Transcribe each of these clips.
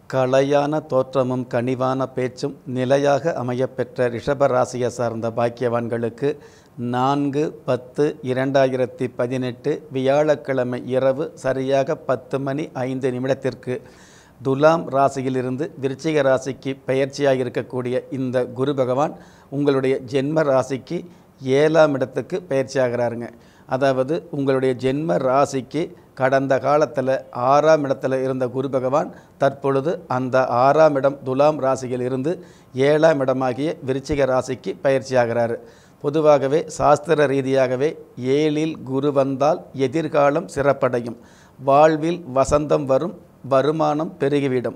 கலையான தோற்றமும் கனிவான பேச்சும் நிலையாக அமையப்பெற்ற ரிஷப ராசியை சார்ந்த பாக்கியவான்களுக்கு நான்கு பத்து இரண்டாயிரத்தி பதினெட்டு வியாழக்கிழமை இரவு சரியாக பத்து மணி ஐந்து நிமிடத்திற்கு துலாம் ராசியிலிருந்து விருச்சிக ராசிக்கு பெயர்ச்சியாக இருக்கக்கூடிய இந்த குரு பகவான் உங்களுடைய ஜென்ம ராசிக்கு ஏழாம் இடத்துக்கு பெயர்ச்சியாகிறாருங்க அதாவது உங்களுடைய ஜென்ம ராசிக்கு கடந்த காலத்தில் ஆறாம் இடத்துல இருந்த குரு பகவான் தற்பொழுது அந்த ஆறாம் இடம் துலாம் ராசியில் இருந்து ஏழாம் இடமாகிய விருச்சிக ராசிக்கு பயிற்சியாகிறாரு பொதுவாகவே சாஸ்திர ரீதியாகவே ஏழில் குரு வந்தால் எதிர்காலம் சிறப்படையும் வாழ்வில் வசந்தம் வரும் வருமானம் பெருகிவிடும்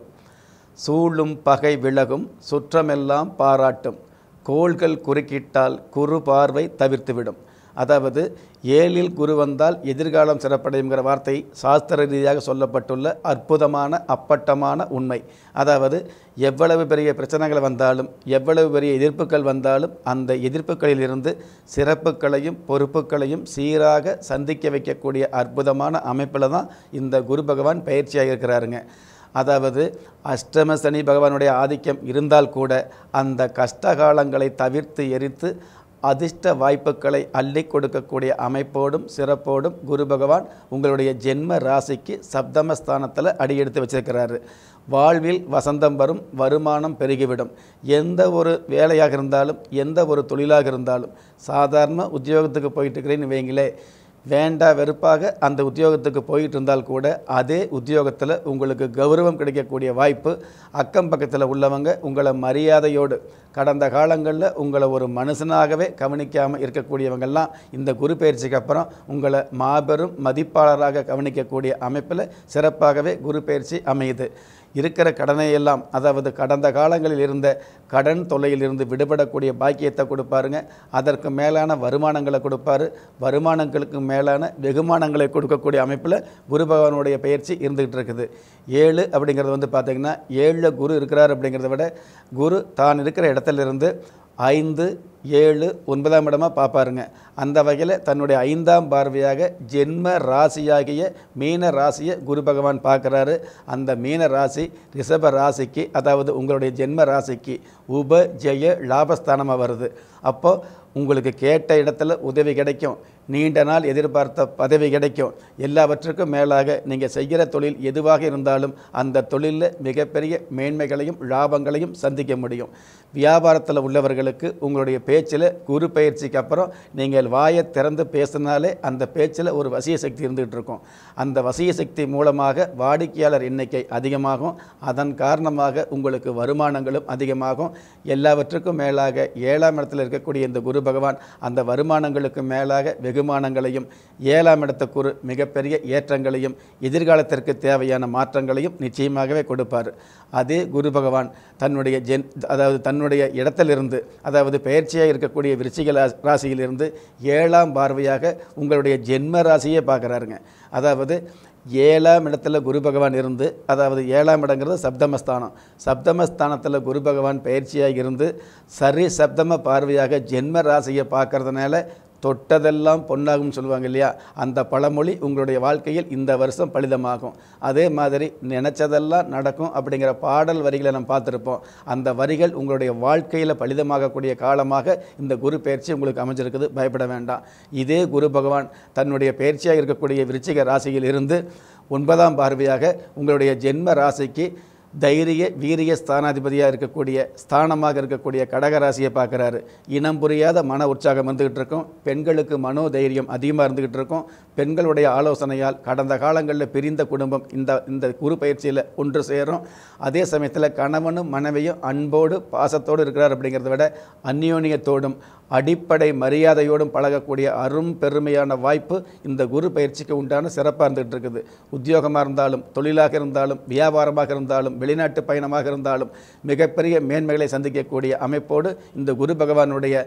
சூழும் பகை விலகும் சுற்றமெல்லாம் பாராட்டும் கோள்கள் குறுக்கிட்டால் குறு பார்வை தவிர்த்துவிடும் அதாவது ஏழில் குரு வந்தால் எதிர்காலம் சிறப்படையுங்கிற வார்த்தை சாஸ்திர ரீதியாக சொல்லப்பட்டுள்ள அற்புதமான அப்பட்டமான உண்மை அதாவது எவ்வளவு பெரிய பிரச்சனைகள் வந்தாலும் எவ்வளவு பெரிய எதிர்ப்புகள் வந்தாலும் அந்த எதிர்ப்புகளிலிருந்து சிறப்புகளையும் பொறுப்புகளையும் சீராக சந்திக்க வைக்கக்கூடிய அற்புதமான அமைப்பில் தான் இந்த குரு பகவான் பயிற்சியாக இருக்கிறாருங்க அதாவது அஷ்டம சனி பகவானுடைய ஆதிக்கம் இருந்தால் கூட அந்த கஷ்டகாலங்களை தவிர்த்து எரித்து அதிர்ஷ்ட வாய்ப்புகளை அள்ளி கொடுக்கக்கூடிய அமைப்போடும் சிறப்போடும் குரு பகவான் உங்களுடைய ஜென்ம ராசிக்கு சப்தமஸ்தானத்தில் அடியெடுத்து வச்சிருக்கிறாரு வாழ்வில் வசந்தம் வரும் வருமானம் பெருகிவிடும் எந்த ஒரு வேலையாக இருந்தாலும் எந்த ஒரு தொழிலாக இருந்தாலும் சாதாரண உத்தியோகத்துக்கு போயிட்டு இருக்கிறேன்னு வைங்களே வேண்டா வெறுப்பாக அந்த உத்தியோகத்துக்கு போயிட்டு இருந்தால் கூட அதே உத்தியோகத்தில் உங்களுக்கு கௌரவம் கிடைக்கக்கூடிய வாய்ப்பு அக்கம் பக்கத்தில் உள்ளவங்க உங்களை மரியாதையோடு கடந்த காலங்களில் உங்களை ஒரு மனுஷனாகவே கவனிக்காமல் இருக்கக்கூடியவங்கெல்லாம் இந்த குரு பயிற்சிக்கு அப்புறம் உங்களை மாபெரும் மதிப்பாளராக கவனிக்கக்கூடிய அமைப்பில் சிறப்பாகவே குரு பயிற்சி அமையுது இருக்கிற கடனை எல்லாம் அதாவது கடந்த காலங்களில் இருந்த கடன் தொல்லையிலிருந்து விடுபடக்கூடிய பாக்கியத்தை கொடுப்பாருங்க அதற்கு மேலான வருமானங்களை கொடுப்பாரு வருமானங்களுக்கு மேலான வெகுமானங்களை கொடுக்கக்கூடிய அமைப்பில் குரு பகவானுடைய பயிற்சி இருந்துகிட்டு இருக்குது ஏழு அப்படிங்கிறது வந்து பார்த்திங்கன்னா ஏழில் குரு இருக்கிறார் அப்படிங்கிறத விட குரு தான் இருக்கிற இடத்துல இருந்து ஐந்து ஏழு ஒன்பதாம் இடமா பார்ப்பாருங்க அந்த வகையில் தன்னுடைய ஐந்தாம் பார்வையாக ஜென்ம ராசியாகிய மீன ராசியை குரு பகவான் பார்க்குறாரு அந்த மீன ராசி ரிஷப ராசிக்கு அதாவது உங்களுடைய ஜென்ம ராசிக்கு உப ஜெய லாபஸ்தானமாக வருது அப்போது உங்களுக்கு கேட்ட இடத்துல உதவி கிடைக்கும் நீண்ட நாள் எதிர்பார்த்த பதவி கிடைக்கும் எல்லாவற்றுக்கும் மேலாக நீங்கள் செய்கிற தொழில் எதுவாக இருந்தாலும் அந்த தொழிலில் மிகப்பெரிய மேன்மைகளையும் லாபங்களையும் சந்திக்க முடியும் வியாபாரத்தில் உள்ளவர்களுக்கு உங்களுடைய பேச்சில் குரு பயிற்சிக்கு அப்புறம் நீங்கள் வாயை திறந்து பேசினாலே அந்த பேச்சில் ஒரு வசிய சக்தி இருந்துகிட்டு இருக்கும் அந்த வசிய சக்தி மூலமாக வாடிக்கையாளர் எண்ணிக்கை அதிகமாகும் அதன் காரணமாக உங்களுக்கு வருமானங்களும் அதிகமாகும் எல்லாவற்றுக்கும் மேலாக ஏழாம் இடத்தில் இருக்கக்கூடிய இந்த குரு பகவான் அந்த வருமானங்களுக்கு மேலாக வெகுமானங்களையும் ஏழாம் இடத்த குரு மிகப்பெரிய ஏற்றங்களையும் எதிர்காலத்திற்கு தேவையான மாற்றங்களையும் நிச்சயமாகவே கொடுப்பார் அதே குரு பகவான் தன்னுடைய ஜென் அதாவது தன்னுடைய இடத்திலிருந்து அதாவது பயிற்சியாக இருக்கக்கூடிய விருச்சிக ரா- ராசியிலிருந்து ஏழாம் பார்வையாக உங்களுடைய ஜென்ம ராசியே பார்க்குறாருங்க அதாவது ஏழாம் இடத்துல குரு பகவான் இருந்து அதாவது ஏழாம் இடங்கிறது சப்தமஸ்தானம் சப்தமஸ்தானத்தில் குரு பகவான் பயிற்சியாக இருந்து சரி சப்தம பார்வையாக ஜென்ம ராசியை பார்க்கறதுனால தொட்டதெல்லாம் பொன்னாகும் சொல்லுவாங்க இல்லையா அந்த பழமொழி உங்களுடைய வாழ்க்கையில் இந்த வருஷம் பலிதமாகும் அதே மாதிரி நினச்சதெல்லாம் நடக்கும் அப்படிங்கிற பாடல் வரிகளை நம்ம பார்த்துருப்போம் அந்த வரிகள் உங்களுடைய வாழ்க்கையில் பலிதமாகக்கூடிய காலமாக இந்த குரு பயிற்சி உங்களுக்கு அமைஞ்சிருக்குது பயப்பட வேண்டாம் இதே குரு பகவான் தன்னுடைய பயிற்சியாக இருக்கக்கூடிய விருச்சிக ராசியில் இருந்து ஒன்பதாம் பார்வையாக உங்களுடைய ஜென்ம ராசிக்கு தைரிய வீரிய ஸ்தானாதிபதியாக இருக்கக்கூடிய ஸ்தானமாக இருக்கக்கூடிய கடகராசியை பார்க்குறாரு இனம் புரியாத மன உற்சாகம் வந்துக்கிட்டு இருக்கும் பெண்களுக்கு மனோ தைரியம் அதிகமாக இருந்துக்கிட்டு இருக்கும் பெண்களுடைய ஆலோசனையால் கடந்த காலங்களில் பிரிந்த குடும்பம் இந்த இந்த குரு பயிற்சியில் ஒன்று சேரும் அதே சமயத்தில் கணவனும் மனைவியும் அன்போடு பாசத்தோடு இருக்கிறார் அப்படிங்கிறத விட அந்யோன்யத்தோடும் அடிப்படை மரியாதையோடும் பழகக்கூடிய அரும் பெருமையான வாய்ப்பு இந்த குரு பயிற்சிக்கு உண்டான சிறப்பாக இருந்துகிட்டு இருக்குது உத்தியோகமாக இருந்தாலும் தொழிலாக இருந்தாலும் வியாபாரமாக இருந்தாலும் வெளிநாட்டு பயணமாக இருந்தாலும் மிகப்பெரிய மேன்மைகளை சந்திக்கக்கூடிய அமைப்போடு இந்த குரு பகவானுடைய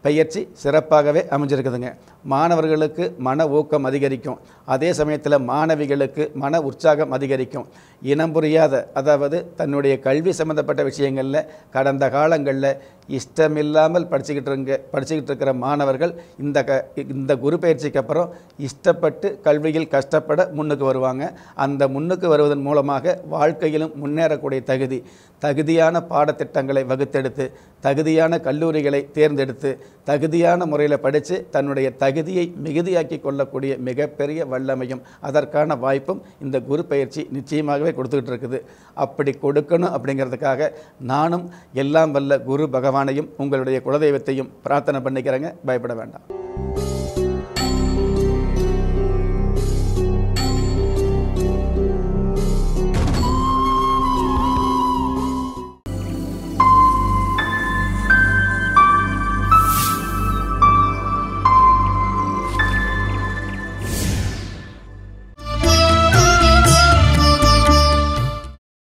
பயிற்சி சிறப்பாகவே அமைஞ்சிருக்குதுங்க மாணவர்களுக்கு மன ஊக்கம் அதிகரிக்கும் அதே சமயத்தில் மாணவிகளுக்கு மன உற்சாகம் அதிகரிக்கும் இனம் புரியாத அதாவது தன்னுடைய கல்வி சம்மந்தப்பட்ட விஷயங்களில் கடந்த காலங்களில் இஷ்டமில்லாமல் படிச்சுக்கிட்டு இருங்க படிச்சுக்கிட்டு இருக்கிற மாணவர்கள் இந்த க இந்த குரு பயிற்சிக்கு அப்புறம் இஷ்டப்பட்டு கல்வியில் கஷ்டப்பட முன்னுக்கு வருவாங்க அந்த முன்னுக்கு வருவதன் மூலமாக வாழ்க்கையிலும் முன்னேறக்கூடிய தகுதி தகுதியான பாடத்திட்டங்களை வகுத்தெடுத்து தகுதியான கல்லூரிகளை தேர்ந்தெடுத்து தகுதியான முறையில் படித்து தன்னுடைய தகுதியை மிகுதியாக்கி கொள்ளக்கூடிய மிகப்பெரிய வல்லமையும் அதற்கான வாய்ப்பும் இந்த குரு பயிற்சி நிச்சயமாகவே கொடுத்துக்கிட்டு இருக்குது அப்படி கொடுக்கணும் அப்படிங்கிறதுக்காக நானும் எல்லாம் வல்ல குரு பகவானையும் உங்களுடைய குலதெய்வத்தையும் பிரார்த்தனை பண்ணிக்கிறேங்க பயப்பட வேண்டாம்